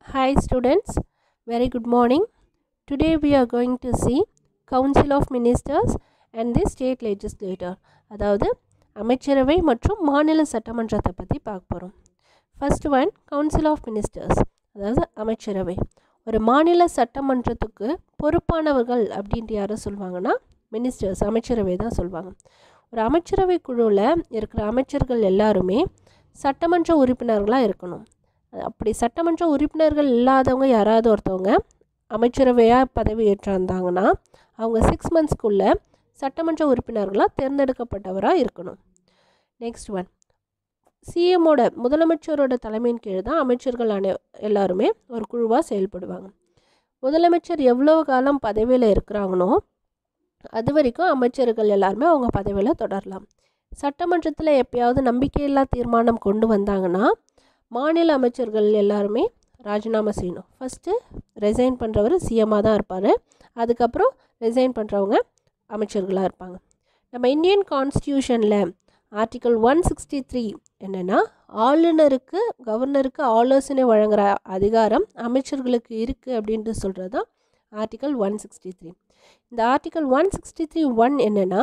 Hi students, very good morning. Today we are going to see Council of Ministers and the State Legislature அதாவது அமைச்சரவை மற்றும் மாநில சட்டமன்றத்தை பற்றி பார்க்க போகிறோம் first one council of ministers அதாவது அமைச்சரவை ஒரு மாநில சட்டமன்றத்துக்கு பொறுப்பானவர்கள் அப்படின்ட்டு யாரை சொல்லுவாங்கன்னா மினிஸ்டர்ஸ் அமைச்சரவை தான் சொல்லுவாங்க ஒரு அமைச்சரவை குழுவில் இருக்கிற அமைச்சர்கள் எல்லாருமே சட்டமன்ற உறுப்பினர்களாக இருக்கணும் அப்படி சட்டமன்ற உறுப்பினர்கள் இல்லாதவங்க யாராவது ஒருத்தவங்க அமைச்சரவையாக பதவி ஏற்றிருந்தாங்கன்னா அவங்க சிக்ஸ் மந்த்ஸ்க்குள்ளே சட்டமன்ற உறுப்பினர்களாக தேர்ந்தெடுக்கப்பட்டவராக இருக்கணும் நெக்ஸ்ட் ஒன் சிஎம்மோட முதலமைச்சரோட தலைமையின் கீழ் தான் அமைச்சர்கள் அனை எல்லாருமே ஒரு குழுவாக செயல்படுவாங்க முதலமைச்சர் எவ்வளோ காலம் பதவியில் இருக்கிறாங்களோ அது வரைக்கும் அமைச்சர்கள் எல்லாருமே அவங்க பதவியில் தொடரலாம் சட்டமன்றத்தில் எப்பயாவது நம்பிக்கையில்லா தீர்மானம் கொண்டு வந்தாங்கன்னா மாநில அமைச்சர்கள் எல்லாருமே ராஜினாமா செய்யணும் ஃபஸ்ட்டு ரெசைன் பண்ணுறவர் சிஎம்மாக தான் இருப்பார் அதுக்கப்புறம் ரெசைன் பண்ணுறவங்க அமைச்சர்களாக இருப்பாங்க நம்ம இந்தியன் கான்ஸ்டியூஷனில் ஆர்டிக்கல் ஒன் சிக்ஸ்டி த்ரீ என்னென்னா ஆளுநருக்கு கவர்னருக்கு ஆலோசனை வழங்குகிற அதிகாரம் அமைச்சர்களுக்கு இருக்குது அப்படின்ட்டு சொல்கிறது தான் ஆர்டிக்கல் ஒன் சிக்ஸ்டி த்ரீ இந்த article one sixty three one என்னென்னா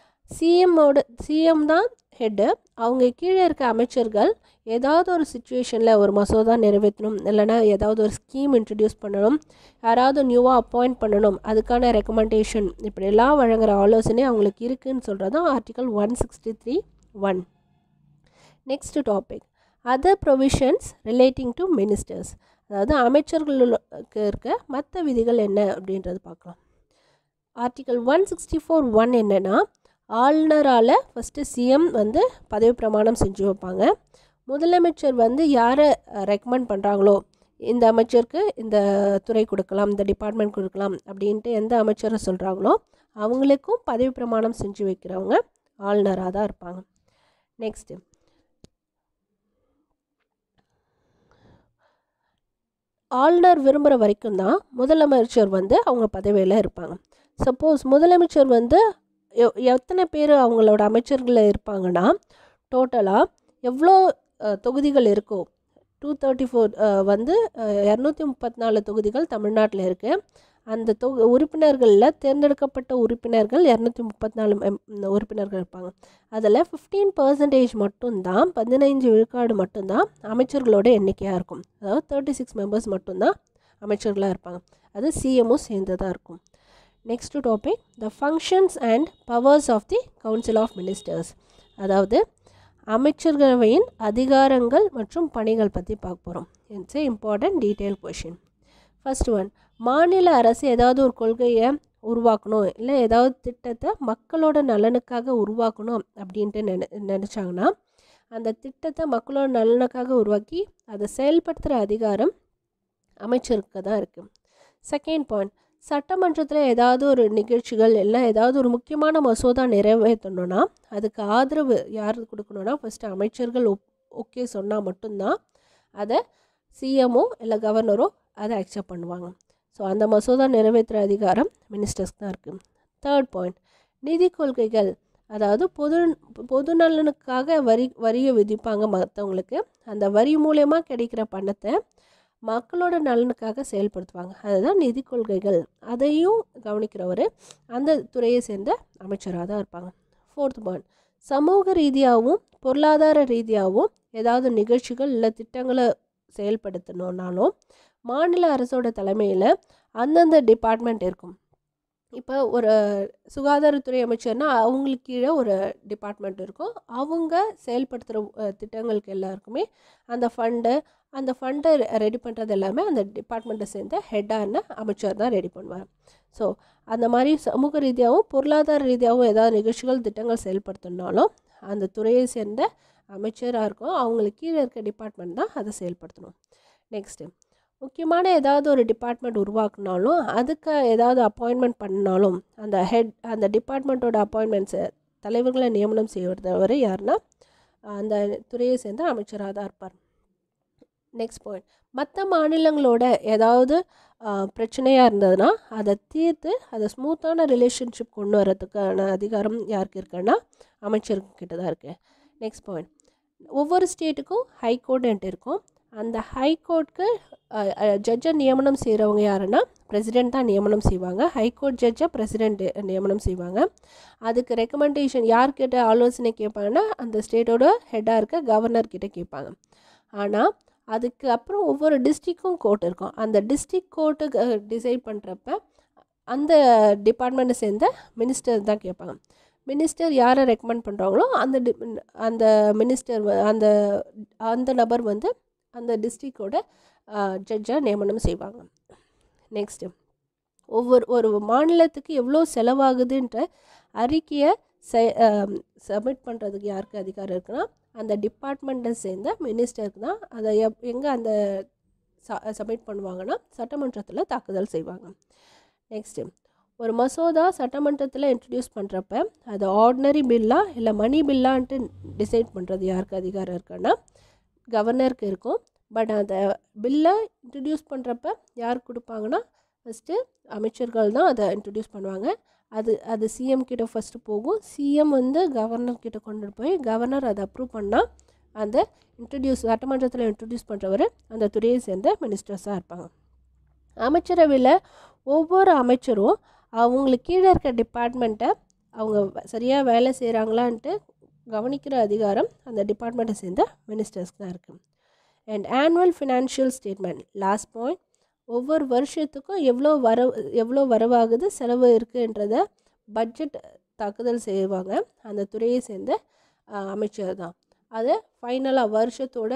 சிஎம்மோட சிஎம் தான் ஹெட்டு அவங்க கீழே இருக்க அமைச்சர்கள் ஏதாவது ஒரு சுச்சுவேஷனில் ஒரு மசோதா நிறைவேற்றணும் இல்லைனா ஏதாவது ஒரு ஸ்கீம் இன்ட்ரடியூஸ் பண்ணணும் யாராவது நியூவாக அப்பாயிண்ட் பண்ணணும் அதுக்கான ரெக்கமெண்டேஷன் இப்படியெல்லாம் வழங்குகிற ஆலோசனை அவங்களுக்கு இருக்குதுன்னு சொல்கிறது தான் article one sixty three one next topic other provisions relating to ministers அதாவது அமைச்சர்களுக்கு இருக்க மற்ற விதிகள் என்ன அப்படின்றது பார்க்கலாம் article one sixty four one என்னென்னா ஆளுநரால் ஃபஸ்ட்டு சிஎம் வந்து பதவி பிரமாணம் செஞ்சு வைப்பாங்க முதலமைச்சர் வந்து யாரை ரெக்கமெண்ட் பண்ணுறாங்களோ இந்த அமைச்சருக்கு இந்த துறை கொடுக்கலாம் இந்த டிபார்ட்மெண்ட் கொடுக்கலாம் அப்படின்ட்டு எந்த அமைச்சரை சொல்கிறாங்களோ அவங்களுக்கும் பதவி பிரமாணம் செஞ்சு வைக்கிறவங்க ஆளுநராக தான் இருப்பாங்க நெக்ஸ்ட்டு ஆளுநர் விரும்புகிற வரைக்கும் தான் முதலமைச்சர் வந்து அவங்க பதவியில் இருப்பாங்க சப்போஸ் முதலமைச்சர் வந்து எத்தனை பேர் அவங்களோட அமைச்சர்களில் இருப்பாங்கன்னா டோட்டலாக எவ்வளோ தொகுதிகள் இருக்கோ டூ தேர்ட்டி ஃபோர் வந்து இரநூத்தி முப்பத்தி நாலு தொகுதிகள் தமிழ்நாட்டில் இருக்குது அந்த தொகு உறுப்பினர்களில் தேர்ந்தெடுக்கப்பட்ட உறுப்பினர்கள் இரநூத்தி முப்பத்தி நாலு உறுப்பினர்கள் இருப்பாங்க அதில் ஃபிஃப்டீன் பர்சன்டேஜ் மட்டும்தான் பதினைஞ்சு விழுக்காடு மட்டும்தான் அமைச்சர்களோட எண்ணிக்கையாக இருக்கும் அதாவது தேர்ட்டி சிக்ஸ் மெம்பர்ஸ் மட்டும்தான் அமைச்சர்களாக இருப்பாங்க அது சிஎம்ஓ சேர்ந்ததாக இருக்கும் next topic the functions and powers of the council of ministers அதாவது அமைச்சரவையின் அதிகாரங்கள் மற்றும் பணிகள் பற்றி பார்க்க போகிறோம் it's a important detail question first one மாநில அரசு ஏதாவது ஒரு கொள்கையை உருவாக்கணும் இல்லை ஏதாவது திட்டத்தை மக்களோட நலனுக்காக உருவாக்கணும் அப்படின்ட்டு நினை நினச்சாங்கன்னா அந்த திட்டத்தை மக்களோட நலனுக்காக உருவாக்கி அதை செயல்படுத்துகிற அதிகாரம் அமைச்சருக்கு தான் இருக்குது செகண்ட் பாயிண்ட் சட்டமன்றத்தில் ஏதாவது ஒரு நிகழ்ச்சிகள் இல்லை ஏதாவது ஒரு முக்கியமான மசோதா நிறைவேற்றணும்னா அதுக்கு ஆதரவு யார் கொடுக்கணும்னா ஃபஸ்ட்டு அமைச்சர்கள் ஒப் ஓகே சொன்னால் மட்டும்தான் அதை சிஎம்ஓ இல்லை கவர்னரோ அதை அக்செப்ட் பண்ணுவாங்க ஸோ அந்த மசோதா நிறைவேற்றுற அதிகாரம் மினிஸ்டர்ஸ்க்கு தான் இருக்குது தேர்ட் பாயிண்ட் நிதி கொள்கைகள் அதாவது பொது பொது நலனுக்காக வரி வரியை விதிப்பாங்க மற்றவங்களுக்கு அந்த வரி மூலயமா கிடைக்கிற பணத்தை மக்களோட நலனுக்காக செயல்படுத்துவாங்க அதுதான் நிதி கொள்கைகள் அதையும் கவனிக்கிறவர் அந்த துறையை சேர்ந்த அமைச்சராக தான் இருப்பாங்க ஃபோர்த் பாயிண்ட் சமூக ரீதியாகவும் பொருளாதார ரீதியாகவும் ஏதாவது நிகழ்ச்சிகள் இல்லை திட்டங்களை செயல்படுத்தணுன்னாலும் மாநில அரசோட தலைமையில் அந்தந்த டிபார்ட்மெண்ட் இருக்கும் இப்போ ஒரு சுகாதாரத்துறை அமைச்சர்னா அவங்களுக்கு கீழே ஒரு டிபார்ட்மெண்ட் இருக்கும் அவங்க செயல்படுத்துகிற திட்டங்களுக்கு எல்லாருக்குமே அந்த ஃபண்டு அந்த ஃபண்டை ரெடி பண்ணுறது எல்லாமே அந்த டிபார்ட்மெண்ட்டை சேர்ந்த ஹெட்டான அமைச்சர் தான் ரெடி பண்ணுவார் ஸோ அந்த மாதிரி சமூக ரீதியாகவும் பொருளாதார ரீதியாகவும் ஏதாவது நிகழ்ச்சிகள் திட்டங்கள் செயல்படுத்தினாலும் அந்த துறையை சேர்ந்த அமைச்சராக இருக்கும் அவங்களுக்கு கீழே இருக்க டிபார்ட்மெண்ட் தான் அதை செயல்படுத்தணும் நெக்ஸ்ட்டு முக்கியமான ஏதாவது ஒரு டிபார்ட்மெண்ட் உருவாக்குனாலும் அதுக்கு ஏதாவது அப்பாயின்மெண்ட் பண்ணாலும் அந்த ஹெட் அந்த டிபார்ட்மெண்ட்டோட அப்பாயின்மெண்ட்ஸை தலைவர்களை நியமனம் செய்வதவர் யாருன்னா அந்த துறையை சேர்ந்த அமைச்சராக தான் இருப்பார் நெக்ஸ்ட் பாயிண்ட் மற்ற மாநிலங்களோட ஏதாவது பிரச்சனையாக இருந்ததுன்னா அதை தீர்த்து அதை ஸ்மூத்தான ரிலேஷன்ஷிப் கொண்டு வரதுக்கான அதிகாரம் யாருக்கு இருக்குன்னா அமைச்சர்கிட்ட தான் இருக்குது நெக்ஸ்ட் பாயிண்ட் ஒவ்வொரு ஸ்டேட்டுக்கும் ஹை கோர்ட்டுன்ட்டு இருக்கும் அந்த ஹைகோர்ட்க்கு ஜட்ஜை நியமனம் செய்கிறவங்க யாருன்னா பிரசிடெண்ட் தான் நியமனம் செய்வாங்க ஹைகோர்ட் ஜட்ஜை பிரசிடெண்ட் நியமனம் செய்வாங்க அதுக்கு ரெக்கமெண்டேஷன் யார்கிட்ட ஆலோசனை கேட்பாங்கன்னா அந்த ஸ்டேட்டோட ஹெட்டாக இருக்க கவர்னர் கிட்ட கேட்பாங்க ஆனால் அதுக்கு அப்புறம் ஒவ்வொரு டிஸ்ட்ரிக்கும் கோர்ட் இருக்கும் அந்த டிஸ்ட்ரிக் கோர்ட்டு டிசைட் பண்ணுறப்ப அந்த டிபார்ட்மெண்ட்டை சேர்ந்த மினிஸ்டர் தான் கேட்பாங்க மினிஸ்டர் யாரை ரெக்கமெண்ட் பண்ணுறாங்களோ அந்த டி அந்த மினிஸ்டர் அந்த அந்த நபர் வந்து அந்த டிஸ்ட்ரிக்டோட ஜட்ஜாக நியமனம் செய்வாங்க நெக்ஸ்ட்டு ஒவ்வொரு ஒரு மாநிலத்துக்கு எவ்வளோ செலவாகுதுன்ற அறிக்கையை செ சப்மிட் பண்ணுறதுக்கு யாருக்கு அதிகாரம் இருக்குன்னா அந்த டிபார்ட்மெண்ட்டை சேர்ந்த மினிஸ்டருக்கு தான் அதை எப் எங்கே அந்த ச சப்மிட் பண்ணுவாங்கன்னா சட்டமன்றத்தில் தாக்குதல் செய்வாங்க நெக்ஸ்ட்டு ஒரு மசோதா சட்டமன்றத்தில் இன்ட்ரடியூஸ் பண்ணுறப்ப அது ஆர்டினரி பில்லா இல்லை மணி பில்லான்ட்டு டிசைட் பண்ணுறது யாருக்கு அதிகாரம் இருக்குன்னா கவர்னருக்கு இருக்கும் பட் அந்த பில்லை இன்ட்ரடியூஸ் பண்ணுறப்ப யார் கொடுப்பாங்கன்னா ஃபஸ்ட்டு அமைச்சர்கள் தான் அதை இன்ட்ரடியூஸ் பண்ணுவாங்க அது அது சிஎம் கிட்ட ஃபஸ்ட்டு போகும் சிஎம் வந்து கவர்னர் கிட்ட கொண்டு போய் கவர்னர் அதை அப்ரூவ் பண்ணால் அந்த இன்ட்ரடியூஸ் சட்டமன்றத்தில் இன்ட்ரடியூஸ் பண்ணுறவர் அந்த துறையை சேர்ந்த மினிஸ்டர்ஸாக இருப்பாங்க அமைச்சரவையில் ஒவ்வொரு அமைச்சரும் அவங்களுக்கு கீழே இருக்க டிபார்ட்மெண்ட்டை அவங்க சரியாக வேலை செய்கிறாங்களான்ட்டு கவனிக்கிற அதிகாரம் அந்த டிபார்ட்மெண்ட்டை சேர்ந்த மினிஸ்டர்ஸ்க்கு தான் இருக்குது and annual financial statement last point ஒவ்வொரு வருஷத்துக்கும் எவ்வளோ வர எவ்வளோ வரவாகுது செலவு இருக்குன்றத பட்ஜெட் தாக்குதல் செய்வாங்க அந்த துறையை சேர்ந்த அமைச்சர் தான் அதை ஃபைனலாக வருஷத்தோட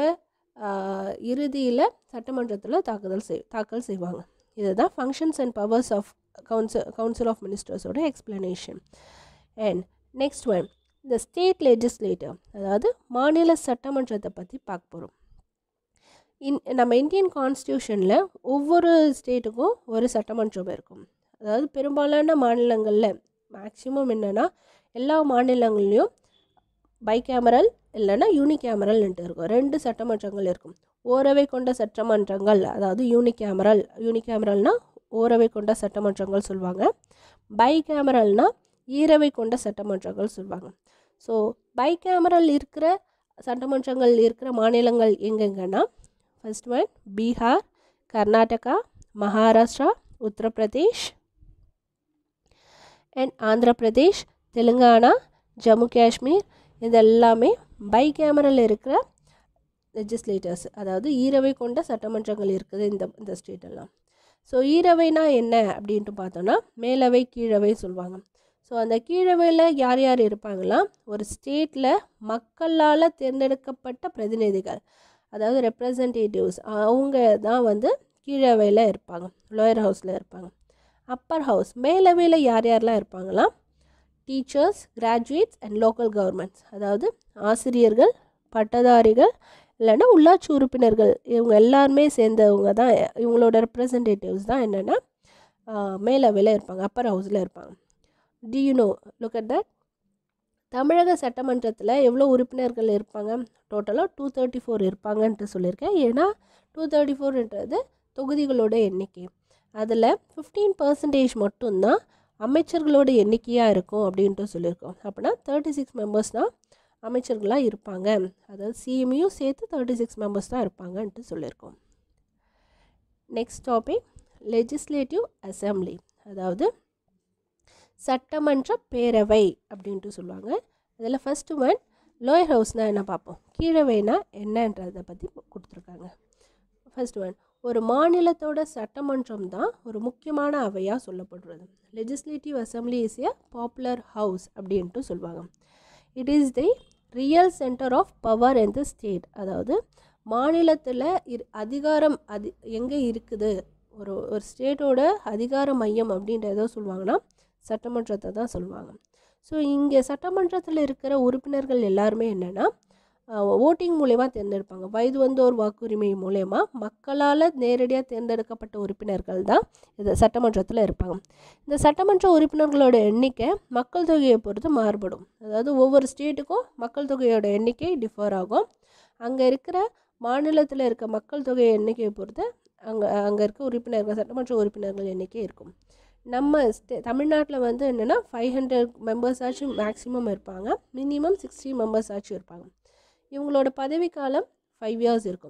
இறுதியில் சட்டமன்றத்தில் தாக்குதல் செய் தாக்கல் செய்வாங்க இதுதான் functions and powers of council council of மினிஸ்டர்ஸோட எக்ஸ்ப்ளனேஷன் அண்ட் நெக்ஸ்ட் ஒன் இந்த ஸ்டேட் லெஜிஸ்லேட்டர் அதாவது மாநில சட்டமன்றத்தை பற்றி பார்க்க போகிறோம் இன் நம்ம இந்தியன் கான்ஸ்டியூஷனில் ஒவ்வொரு ஸ்டேட்டுக்கும் ஒரு சட்டமன்றம் இருக்கும் அதாவது பெரும்பாலான மாநிலங்களில் மேக்ஸிமம் என்னென்னா எல்லா மாநிலங்கள்லேயும் பை கேமரல் இல்லைன்னா யூனி கேமரல்ன்ட்டு இருக்கும் ரெண்டு சட்டமன்றங்கள் இருக்கும் ஓரவை கொண்ட சட்டமன்றங்கள் அதாவது யூனி கேமரல் யூனி கேமரல்னால் ஓரவை கொண்ட சட்டமன்றங்கள் சொல்லுவாங்க பை கேமரல்னால் ஈரவை கொண்ட சட்டமன்றங்கள் சொல்லுவாங்க ஸோ பை கேமரல் இருக்கிற சட்டமன்றங்கள் இருக்கிற மாநிலங்கள் எங்கெங்கன்னா first one Bihar Karnataka Maharashtra Uttar Pradesh and Andhra Pradesh Telangana Jammu Kashmir இது எல்லாமே பை கேமரல் இருக்கிற லெஜிஸ்லேட்டர்ஸ் அதாவது ஈரவை கொண்ட சட்டமன்றங்கள் இருக்குது இந்த இந்த ஸ்டேட்டெல்லாம் ஸோ ஈரவைனா என்ன அப்படின்ட்டு பார்த்தோன்னா மேலவை கீழவை சொல்லுவாங்க ஸோ அந்த கீழவையில் யார் யார் இருப்பாங்களாம் ஒரு ஸ்டேட்டில் மக்களால் தேர்ந்தெடுக்கப்பட்ட பிரதிநிதிகள் அதாவது ரெப்ரசன்டேட்டிவ்ஸ் அவங்க தான் வந்து கீழவையில் இருப்பாங்க லோயர் ஹவுஸில் இருப்பாங்க அப்பர் ஹவுஸ் மேலவையில் யார் யாரெல்லாம் இருப்பாங்களாம் teachers graduates and local governments அதாவது ஆசிரியர்கள் பட்டதாரிகள் இல்லைன்னா உள்ளாட்சி உறுப்பினர்கள் இவங்க எல்லாருமே சேர்ந்தவங்க தான் இவங்களோட ரெப்ரசன்டேட்டிவ்ஸ் தான் என்னென்னா மேலவையில் இருப்பாங்க அப்பர் ஹவுஸில் இருப்பாங்க do you know look at that தமிழக சட்டமன்றத்தில் எவ்வளோ உறுப்பினர்கள் இருப்பாங்க டோட்டலாக டூ தேர்ட்டி ஃபோர் இருப்பாங்கன்ட்டு சொல்லியிருக்கேன் ஏன்னா டூ தேர்ட்டி ஃபோர்ன்றது தொகுதிகளோட எண்ணிக்கை அதில் ஃபிஃப்டீன் பர்சன்டேஜ் மட்டும்தான் அமைச்சர்களோட எண்ணிக்கையாக இருக்கும் அப்படின்ட்டு சொல்லியிருக்கோம் அப்படின்னா தேர்ட்டி சிக்ஸ் மெம்பர்ஸ் தான் அமைச்சர்களாக இருப்பாங்க அதாவது சிஎம்யும் சேர்த்து தேர்ட்டி சிக்ஸ் மெம்பர்ஸ் தான் இருப்பாங்கன்ட்டு சொல்லியிருக்கோம் நெக்ஸ்ட் டாபிக் லெஜிஸ்லேட்டிவ் அசம்பிளி அதாவது சட்டமன்ற பேரவை அப்படின்ட்டு சொல்லுவாங்க அதில் ஃபஸ்ட்டு ஒன் லோயர் ஹவுஸ்னால் என்ன பார்ப்போம் கீழவைனா என்னன்றதை பற்றி கொடுத்துருக்காங்க ஃபர்ஸ்ட் ஒன் ஒரு மாநிலத்தோட சட்டமன்றம் தான் ஒரு முக்கியமான அவையாக சொல்லப்படுறது legislative assembly is a popular house அப்படின்ட்டு சொல்லுவாங்க it is the real centre of power in the state அதாவது மாநிலத்தில் இரு அதிகாரம் அது எங்கே இருக்குது ஒரு ஒரு ஸ்டேட்டோட அதிகார மையம் அப்படின்றத சொல்லுவாங்கன்னா சட்டமன்றத்தை தான் சொல்லுவாங்க ஸோ இங்கே சட்டமன்றத்தில் இருக்கிற உறுப்பினர்கள் எல்லாருமே என்னென்னா ஓட்டிங் மூலயமா தேர்ந்தெடுப்பாங்க வயது வந்தோர் வாக்குரிமை மூலயமா மக்களால் நேரடியாக தேர்ந்தெடுக்கப்பட்ட உறுப்பினர்கள் தான் இது சட்டமன்றத்தில் இருப்பாங்க இந்த சட்டமன்ற உறுப்பினர்களோட எண்ணிக்கை மக்கள் தொகையை பொறுத்து மாறுபடும் அதாவது ஒவ்வொரு ஸ்டேட்டுக்கும் மக்கள் தொகையோட எண்ணிக்கை டிஃபர் ஆகும் அங்கே இருக்கிற மாநிலத்தில் இருக்க மக்கள் தொகை எண்ணிக்கையை பொறுத்து அங்கே அங்கே இருக்க உறுப்பினர்கள் சட்டமன்ற உறுப்பினர்கள் எண்ணிக்கை இருக்கும் நம்ம ஸ்டே தமிழ்நாட்டில் வந்து என்னென்னா ஃபைவ் ஹண்ட்ரட் மெம்பர்ஸ் ஆச்சும் மேக்ஸிமம் இருப்பாங்க மினிமம் சிக்ஸ்டி மெம்பர்ஸ் ஆச்சும் இருப்பாங்க இவங்களோட பதவிக்காலம் ஃபைவ் இயர்ஸ் இருக்கும்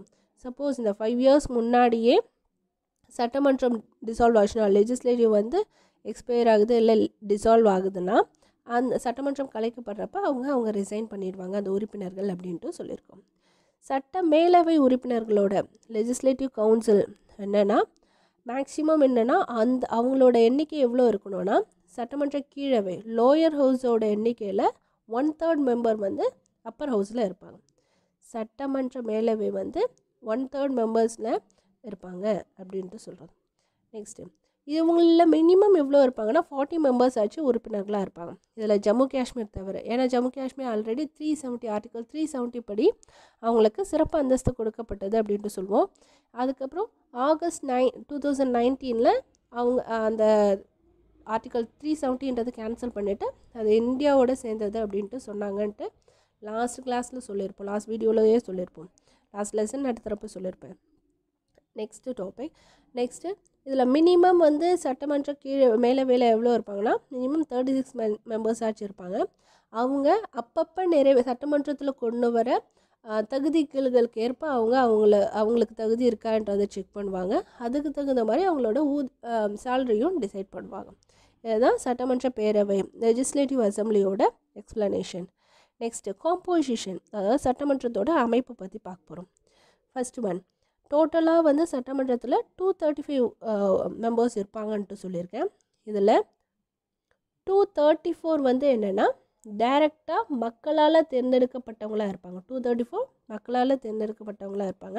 சப்போஸ் இந்த ஃபைவ் இயர்ஸ் முன்னாடியே சட்டமன்றம் டிசால்வ் ஆச்சுன்னா லெஜிஸ்லேட்டிவ் வந்து எக்ஸ்பயர் ஆகுது இல்லை டிசால்வ் ஆகுதுன்னா அந்த சட்டமன்றம் கலைக்கப்படுறப்ப அவங்க அவங்க ரிசைன் பண்ணிடுவாங்க அந்த உறுப்பினர்கள் அப்படின்ட்டு சொல்லியிருக்கோம் சட்ட மேலவை உறுப்பினர்களோட லெஜிஸ்லேட்டிவ் கவுன்சில் என்னென்னா மேக்ஸிமம் என்னென்னா அந்த அவங்களோட எண்ணிக்கை எவ்வளோ இருக்கணும்னா சட்டமன்ற கீழவை லோயர் ஹவுஸோட எண்ணிக்கையில் ஒன் தேர்ட் மெம்பர் வந்து அப்பர் ஹவுஸில் இருப்பாங்க சட்டமன்ற மேலவை வந்து ஒன் தேர்ட் மெம்பர்ஸில் இருப்பாங்க அப்படின்ட்டு சொல்கிறது நெக்ஸ்ட்டு இவங்களில் மினிமம் எவ்வளோ இருப்பாங்கன்னா ஃபார்ட்டி மெம்பர்ஸ் ஆச்சு உறுப்பினர்களாக இருப்பாங்க இதில் ஜம்மு காஷ்மீர் தவிர ஏன்னா Jammu Kashmir already three seventy article three seventy படி அவங்களுக்கு சிறப்பு அந்தஸ்து கொடுக்கப்பட்டது அப்படின்ட்டு சொல்லுவோம் அதுக்கப்புறம் ஆகஸ்ட் நைன் டூ தௌசண்ட் நைன்டீனில் அவங்க அந்த ஆர்டிகல் த்ரீ செவன்ட்டின்றது கேன்சல் பண்ணிவிட்டு அது இந்தியாவோட சேர்ந்தது அப்படின்ட்டு சொன்னாங்கன்ட்டு லாஸ்ட் கிளாஸில் சொல்லியிருப்போம் லாஸ்ட் வீடியோவிலேயே சொல்லியிருப்போம் லாஸ்ட் லெசன் நடத்துகிறப்ப சொல்லியிருப்பேன் நெக்ஸ்ட்டு டாபிக் நெக்ஸ்ட்டு இதில் மினிமம் வந்து சட்டமன்ற கீழே மேலே வேலை எவ்வளோ இருப்பாங்கன்னா மினிமம் தேர்ட்டி சிக்ஸ் மெ மெம்பர்ஸ் ஆச்சு இருப்பாங்க அவங்க அப்பப்போ நிறைவே சட்டமன்றத்தில் கொண்டு வர தகுதிகளுக்கு ஏற்ப அவங்க அவங்கள அவங்களுக்கு தகுதி இருக்கான்றதை செக் பண்ணுவாங்க அதுக்கு தகுந்த மாதிரி அவங்களோட ஊ சேலரியும் டிசைட் பண்ணுவாங்க இதுதான் சட்டமன்ற பேரவை லெஜிஸ்லேட்டிவ் அசம்பிளியோட எக்ஸ்ப்ளனேஷன் நெக்ஸ்ட்டு காம்போசிஷன் அதாவது சட்டமன்றத்தோட அமைப்பை பற்றி பார்க்க போகிறோம் ஃபஸ்ட் ஒன் டோட்டலாக வந்து சட்டமன்றத்தில் டூ தேர்ட்டி ஃபைவ் மெம்பர்ஸ் இருப்பாங்கன்ட்டு சொல்லியிருக்கேன் இதில் டூ தேர்ட்டி ஃபோர் வந்து என்னென்னா டைரெக்டாக மக்களால் தேர்ந்தெடுக்கப்பட்டவங்களாக இருப்பாங்க டூ தேர்ட்டி ஃபோர் மக்களால் தேர்ந்தெடுக்கப்பட்டவங்களாக இருப்பாங்க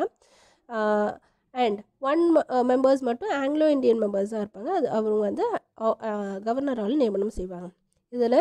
அண்ட் ஒன் மெம்பர்ஸ் மட்டும் ஆங்கிலோ இந்தியன் மெம்பர்ஸாக இருப்பாங்க அது அவங்க வந்து கவர்னரால் நியமனம் செய்வாங்க இதில்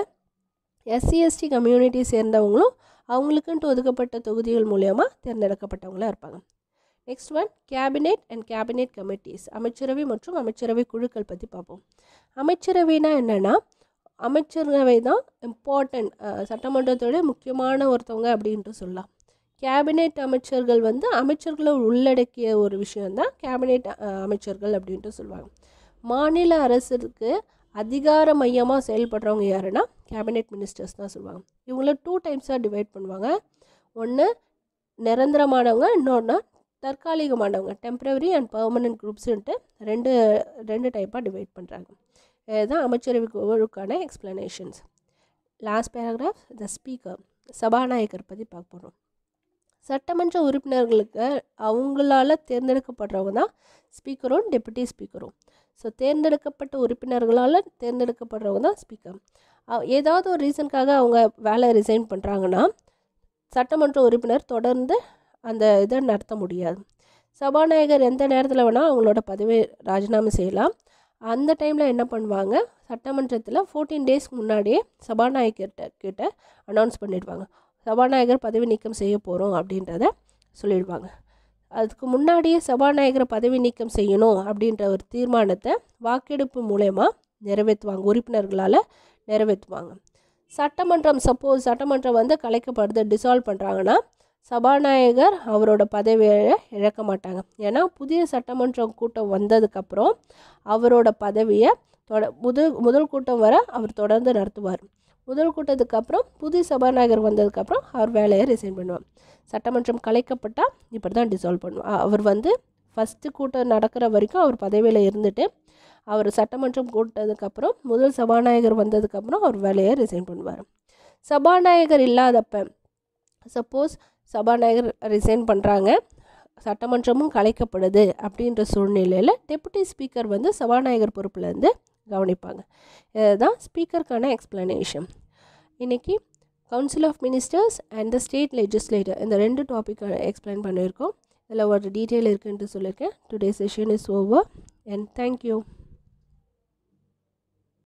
எஸ்சி எஸ்டி கம்யூனிட்டி சேர்ந்தவங்களும் அவங்களுக்குன்ட்டு ஒதுக்கப்பட்ட தொகுதிகள் மூலயமா தேர்ந்தெடுக்கப்பட்டவங்களாக இருப்பாங்க next one cabinet and cabinet committees அமைச்சரவை மற்றும் அமைச்சரவை குழுக்கள் பற்றி பார்ப்போம் அமைச்சரவைனா என்னென்னா அமைச்சரவை தான் இம்பார்ட்டண்ட் சட்டமன்றத்தோட முக்கியமான ஒருத்தவங்க அப்படின்ட்டு சொல்லலாம் கேபினெட் அமைச்சர்கள் வந்து அமைச்சர்களை உள்ளடக்கிய ஒரு விஷயந்தான் கேபினெட் அமைச்சர்கள் அப்படின்ட்டு சொல்லுவாங்க மாநில அரசுக்கு அதிகார மையமாக செயல்படுறவங்க யாருன்னா கேபினெட் மினிஸ்டர்ஸ் தான் சொல்லுவாங்க இவங்கள டூ டைம்ஸாக டிவைட் பண்ணுவாங்க ஒன்று நிரந்தரமானவங்க இன்னொன்று தற்காலிகமானவங்க டெம்ப்ரவரி அண்ட் பர்மனன்ட் குரூப்ஸுன்ட்டு ரெண்டு ரெண்டு டைப்பாக டிவைட் பண்ணுறாங்க இதுதான் அமைச்சரவை குழுக்கான explanations last paragraph the speaker சபாநாயகர் பற்றி பார்க்க போகிறோம் சட்டமன்ற உறுப்பினர்களுக்கு அவங்களால தேர்ந்தெடுக்கப்படுறவங்க தான் ஸ்பீக்கரும் டெப்புட்டி ஸ்பீக்கரும் ஸோ தேர்ந்தெடுக்கப்பட்ட உறுப்பினர்களால் தேர்ந்தெடுக்கப்படுறவங்க தான் ஸ்பீக்கர் ஏதாவது ஒரு ரீசனுக்காக அவங்க வேலை ரிசைன் பண்ணுறாங்கன்னா சட்டமன்ற உறுப்பினர் தொடர்ந்து அந்த இதை நடத்த முடியாது சபாநாயகர் எந்த நேரத்தில் வேணால் அவங்களோட பதவி ராஜினாமா செய்யலாம் அந்த டைமில் என்ன பண்ணுவாங்க சட்டமன்றத்தில் ஃபோர்டீன் டேஸ்க்கு முன்னாடியே சபாநாயகர்கிட்ட கிட்ட அனௌன்ஸ் பண்ணிடுவாங்க சபாநாயகர் பதவி நீக்கம் செய்ய போகிறோம் அப்படின்றத சொல்லிடுவாங்க அதுக்கு முன்னாடியே சபாநாயகரை பதவி நீக்கம் செய்யணும் அப்படின்ற ஒரு தீர்மானத்தை வாக்கெடுப்பு மூலயமா நிறைவேற்றுவாங்க உறுப்பினர்களால் நிறைவேற்றுவாங்க சட்டமன்றம் சப்போஸ் சட்டமன்றம் வந்து கலைக்கப்படுது டிசால்வ் பண்ணுறாங்கன்னா சபாநாயகர் அவரோட பதவியை இழக்க மாட்டாங்க ஏன்னா புதிய சட்டமன்றம் கூட்டம் வந்ததுக்கப்புறம் அவரோட பதவியை தொட முதல் முதல் கூட்டம் வர அவர் தொடர்ந்து நடத்துவார் முதல் கூட்டத்துக்கு அப்புறம் புதிய சபாநாயகர் வந்ததுக்கப்புறம் அவர் வேலையை ரிசைன் பண்ணுவார் சட்டமன்றம் கலைக்கப்பட்டால் இப்படி தான் டிசால்வ் பண்ணுவார் அவர் வந்து ஃபஸ்ட்டு கூட்டம் நடக்கிற வரைக்கும் அவர் பதவியில் இருந்துட்டு அவர் சட்டமன்றம் கூட்டதுக்கப்புறம் முதல் சபாநாயகர் வந்ததுக்கப்புறம் அவர் வேலையை ரிசைன் பண்ணுவார் சபாநாயகர் இல்லாதப்ப சப்போஸ் சபாநாயகர் ரிசைன் பண்ணுறாங்க சட்டமன்றமும் கலைக்கப்படுது அப்படின்ற சூழ்நிலையில் டெப்புட்டி ஸ்பீக்கர் வந்து சபாநாயகர் பொறுப்புலேருந்து கவனிப்பாங்க இதுதான் ஸ்பீக்கருக்கான எக்ஸ்ப்ளனேஷன் இன்றைக்கி council of ministers and the state legislator இந்த ரெண்டு டாபிக் எக்ஸ்பிளைன் பண்ணியிருக்கோம் இதில் ஒரு டீட்டெயில் இருக்குன்ட்டு சொல்லியிருக்கேன் today session is over and thank you